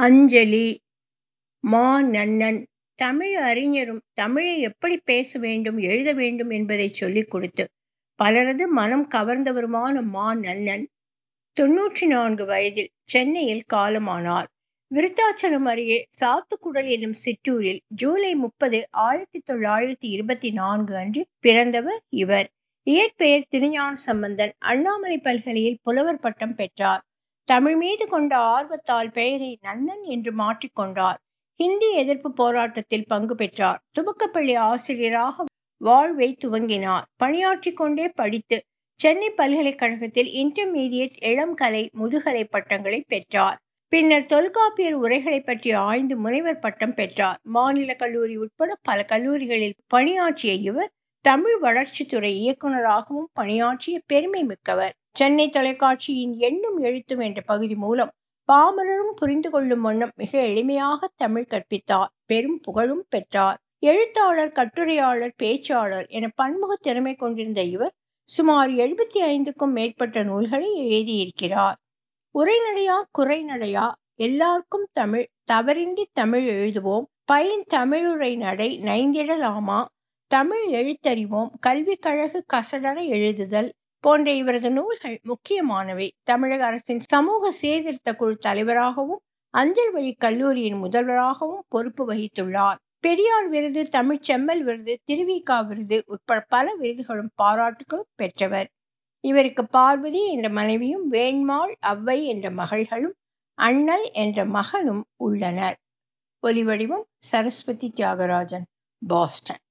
அஞ்சலி மா. நன்னன் தமிழ் அறிஞரும் தமிழை எப்படி பேச வேண்டும் எழுத வேண்டும் என்பதைச் சொல்லிக் கொடுத்து பலரது மனம் கவர்ந்தவருமான மா. நன்னன் தொன்னூற்று நான்கு வயதில் சென்னையில் காலமானார். விருத்தாசலம் அருகே சாத்துக்குடல் என்னும் சிற்றூரில் ஜூலை முப்பது ஆயிரத்து தொள்ளாயிரத்து இருபத்து நான்கு அன்று பிறந்தவர் இவர். இயற்பெயர் திருஞானசம்பந்தன். அண்ணாமலை பல்கலையில் புலவர் பட்டம் பெற்றார். தமிழ் மீது கொண்ட ஆர்வத்தால் பெயரை நன்னன் என்று மாற்றிக் கொண்டார். ஹிந்தி எதிர்ப்பு போராட்டத்தில் பங்கு பெற்றார். துவக்கப்பள்ளி ஆசிரியராக வாழ்வை துவங்கினார். பணியாற்றிக் கொண்டே படித்து சென்னை பல்கலைக்கழகத்தில் இன்டர்மீடியட் இளங்கலை முதுகலை பட்டங்களை பெற்றார். பின்னர் தொல்காப்பியர் உரைகளை பற்றி ஆய்ந்து முனைவர் பட்டம் பெற்றார். மாநில கல்லூரி உட்பட பல கல்லூரிகளில் பணியாற்றிய இவர் தமிழ் வளர்ச்சித்துறை இயக்குனராகவும் பணியாற்றிய பெருமை மிக்கவர். சென்னை தொலைக்காட்சியின் எண்ணும் எழுத்தும் என்ற பகுதி மூலம் பாமரரும் புரிந்து கொள்ளும் வண்ணம் மிக எளிமையாக தமிழ் கற்பித்தார். பெரும் புகழும் பெற்றார். எழுத்தாளர் கட்டுரையாளர் பேச்சாளர் என பன்முக திறமை கொண்டிருந்த இவர் சுமார் எழுபத்து ஐந்துக்கும் மேற்பட்ட நூல்களை எழுதியிருக்கிறார். உரைநடையா குறைநடையா எல்லார்க்கும் தமிழ் தவறின்றி தமிழ் எழுதுவோம் பைந் தமிழுரை நடை நைந்திடலாமா தமிழ் எழுத்தறிவோம் கல்விக் கழகு கசடற எழுதுதல் போன்ற இவரது நூல்கள் முக்கியமானவை. தமிழக அரசின் சமூக சீர்திருத்த குழு தலைவராகவும் அஞ்சல் வழி கல்லூரியின் முதல்வராகவும் பொறுப்பு வகித்துள்ளார். பெரியார் விருது தமிழ்ச் செம்மல் விருது திரு வி. க. விருது உட்பட பல விருதுகளும் பாராட்டுகளும் பெற்றவர். இவருக்கு பார்வதி என்ற மனைவியும் வேண்மாள் அவ்வை என்ற மகள்களும் அண்ணல் என்ற மகனும் உள்ளனர். ஒலிவடிவம் சரஸ்வதி தியாகராஜன் பாஸ்டன்